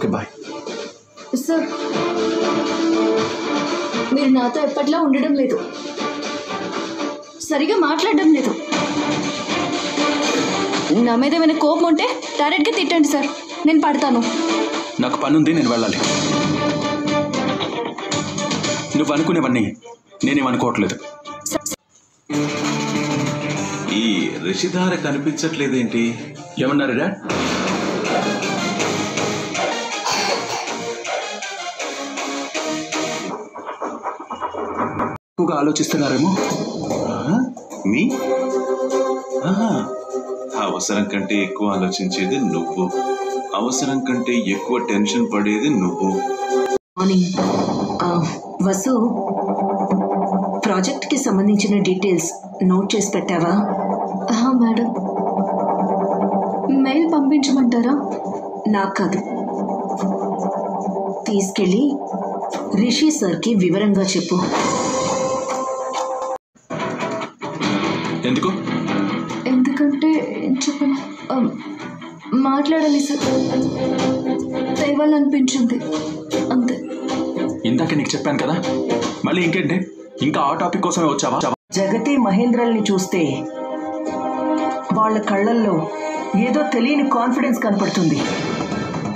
Okay bye sir మీరు నాతో ఎప్పట్లా ఉండడం లేదు సరిగా మాట్లాడడం లేదు నా మీద ఏమైనా కోపం ఉంటే డైరెక్ట్గా తిట్టండి సార్ నేను పడతాను నాకు పని ఉంది నేను వెళ్ళాలి నువ్వు అనుకునేవన్నీ నేనేమనుకోవట్లేదు ఈ రిషిధార కనిపించట్లేదేంటి ఏమన్నారు డాడ్ ఎక్కువగా ఆలోచిస్తున్నారేమో ఆ? మీ ఆహా. అవసరం కంటే ఎక్కువ ఆలోచించేది నువ్వు అవసరం కంటే ఎక్కువ టెన్షన్ పడేది నువ్వు మార్నింగ్ ఆ, వసు ప్రాజెక్ట్కి సంబంధించిన డీటెయిల్స్ నోట్ చేసి పెట్టావా ఆహా, మేడం మెయిల్ పంపించమంటారా నాకు కాదు తీసుకెళ్ళి రిషి సార్కి వివరంగా చెప్పు ఎందుకు ఎందుకంటే ఏం చెప్పను ఆ, మాట్లాడాలి సార్ తేవాలనిపించింది అంతే ఇందాక నీకు చెప్పాను కదా మళ్ళీ ఇంకేంటి ఇంకా ఆ టాపిక్ కోసమే వచ్చావా జగతి మహేంద్రల్ని చూస్తే వాళ్ళ కళ్ళల్లో ఏదో తెలియని కాన్ఫిడెన్స్ కనపడుతుంది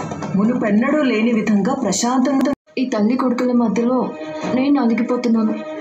మునుపెన్నడూ లేని విధంగా ప్రశాంతంగా ఈ తల్లి కొడుకుల మధ్యలో నేను అలిగిపోతున్నాను